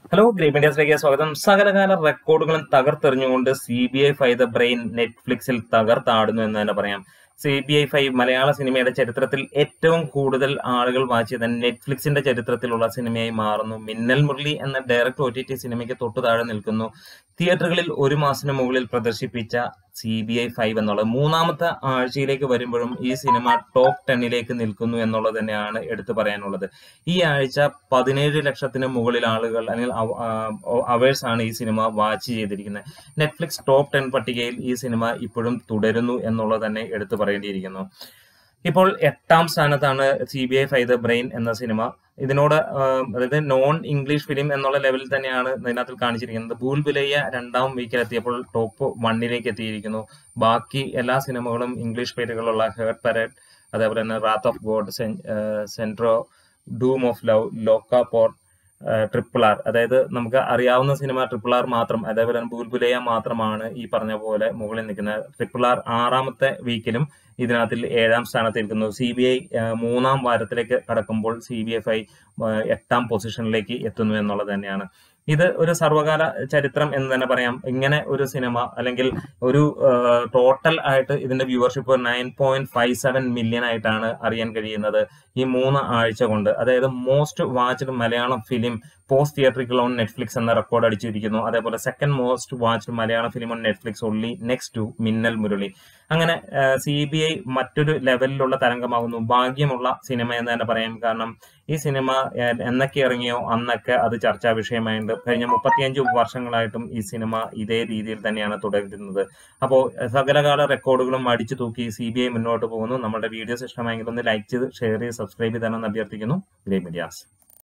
hello great മീഡിയസിലേക്ക് സ്വാഗതം സകലകാല റെക്കോർഡുകളും തകർത്തെറിഞ്ഞുകൊണ്ട് C B I five the brain നെറ്റ്ഫ്ലിക്സിൽ തകർത്താടുന്നു എന്ന് തന്നെ പറയാം സി ബി ഐ ഫൈവ് മലയാള സിനിമയുടെ ചരിത്രത്തിൽ ഏറ്റവും കൂടുതൽ ആളുകൾ വാച്ച് ചെയ്ത നെറ്റ്ഫ്ലിക്സിന്റെ ചരിത്രത്തിലുള്ള സിനിമയായി മാറുന്നു മിന്നൽ മുരളി എന്ന ഡയറക്ട് ഒ ടി ടി സിനിമയ്ക്ക് തൊട്ടു താഴെ നിൽക്കുന്നു തിയേറ്ററുകളിൽ ഒരു മാസത്തിന് മുകളിൽ പ്രദർശിപ്പിച്ച സി ബി ഐ ഫൈവ് എന്നുള്ളത് മൂന്നാമത്തെ ആഴ്ചയിലേക്ക് വരുമ്പോഴും ഈ സിനിമ ടോപ്പ് ടെന്നിലേക്ക് നിൽക്കുന്നു എന്നുള്ളത് തന്നെയാണ് എടുത്തു പറയാനുള്ളത് ഈ ആഴ്ച പതിനേഴ് ലക്ഷത്തിന് മുകളിൽ ആളുകൾ അല്ലെങ്കിൽ അവേഴ്സ് ആണ് ഈ സിനിമ വാച്ച് ചെയ്തിരിക്കുന്നത് നെറ്റ്ഫ്ലിക്സ് ടോപ്പ് ടെൻ പട്ടികയിൽ ഈ സിനിമ ഇപ്പോഴും തുടരുന്നു എന്നുള്ളത് തന്നെ എടുത്തു പറയേണ്ടിയിരിക്കുന്നു ഇപ്പോൾ എട്ടാം സ്ഥാനത്താണ് C B I five the brain എന്ന സിനിമ ഇതിനോട് അതായത് നോൺ ഇംഗ്ലീഷ് ഫിലിം എന്നുള്ള ലെവലിൽ തന്നെയാണ് ഇതിനകത്തിൽ കാണിച്ചിരിക്കുന്നത് ഭൂൽ ബുലയ്യ രണ്ടാം വീക്കിൽ എത്തിയപ്പോൾ ടോപ്പ് വണ്ണിലേക്ക് എത്തിയിരിക്കുന്നു ബാക്കി എല്ലാ സിനിമകളും ഇംഗ്ലീഷ് പേരുകളുള്ള ഹേർട്ട് പരേഡ് അതേപോലെ തന്നെ റാത്ത് ഓഫ് ഗോഡ് സെൻട്രോ ഡൂം ഓഫ് ലവ് ലോക്ക പോർട്ട് ട്രിപ്പിൾ ആർ അതായത് നമുക്ക് അറിയാവുന്ന സിനിമ ട്രിപ്പിൾ ആർ മാത്രം അതേപോലെ തന്നെ ഭൂൽബുലയ മാത്രമാണ് ഈ പറഞ്ഞ പോലെ മുകളിൽ നിൽക്കുന്നത് ട്രിപ്പിൾ ആർ ആറാമത്തെ വീക്കിലും ഇതിനകത്തിൽ ഏഴാം സ്ഥാനത്തിരിക്കുന്നു സി ബി ഐ മൂന്നാം വാരത്തിലേക്ക് കടക്കുമ്പോൾ സി ബി എഫ് ഐ എട്ടാം പൊസിഷനിലേക്ക് എത്തുന്നു എന്നുള്ളത് തന്നെയാണ് ഇത് ഒരു സർവകാല ചരിത്രം എന്ന് തന്നെ പറയാം ഇങ്ങനെ ഒരു സിനിമ അല്ലെങ്കിൽ ഒരു ടോട്ടൽ ആയിട്ട് ഇതിന്റെ viewership nine point five seven million ആയിട്ടാണ് അറിയാൻ കഴിയുന്നത് ഈ മൂന്ന് ആഴ്ച കൊണ്ട് അതായത് most watched Malayalam film post theatrical on Netflix എന്ന റെക്കോർഡ് അടിച്ചിരിക്കുന്നു അതേപോലെ second most watched Malayalam film on Netflix only next to Minnal Murali അങ്ങനെ സി ബി ഐ മറ്റൊരു ലെവലിലുള്ള തരംഗമാകുന്നു ഭാഗ്യമുള്ള സിനിമ എന്ന് തന്നെ പറയാം കാരണം ഈ സിനിമ എന്നൊക്കെ ഇറങ്ങിയോ അന്നൊക്കെ അത് ചർച്ചാ വിഷയമായിട്ട് കഴിഞ്ഞ മുപ്പത്തിയഞ്ച് വർഷങ്ങളായിട്ടും ഈ സിനിമ ഇതേ രീതിയിൽ തന്നെയാണ് തുടരുന്നത് അപ്പോൾ സകലകാല റെക്കോർഡുകളും അടിച്ചു തൂക്കി സി ബി ഐ മുന്നോട്ട് പോകുന്നു നമ്മുടെ വീഡിയോസ് ഇഷ്ടമായെങ്കിൽ ഒന്ന് ലൈക്ക് ചെയ്ത് ഷെയർ ചെയ്ത് സബ്സ്ക്രൈബ് ചെയ്താണെന്ന് അഭ്യർത്ഥിക്കുന്നു ഗ്രേ മീഡിയാസ്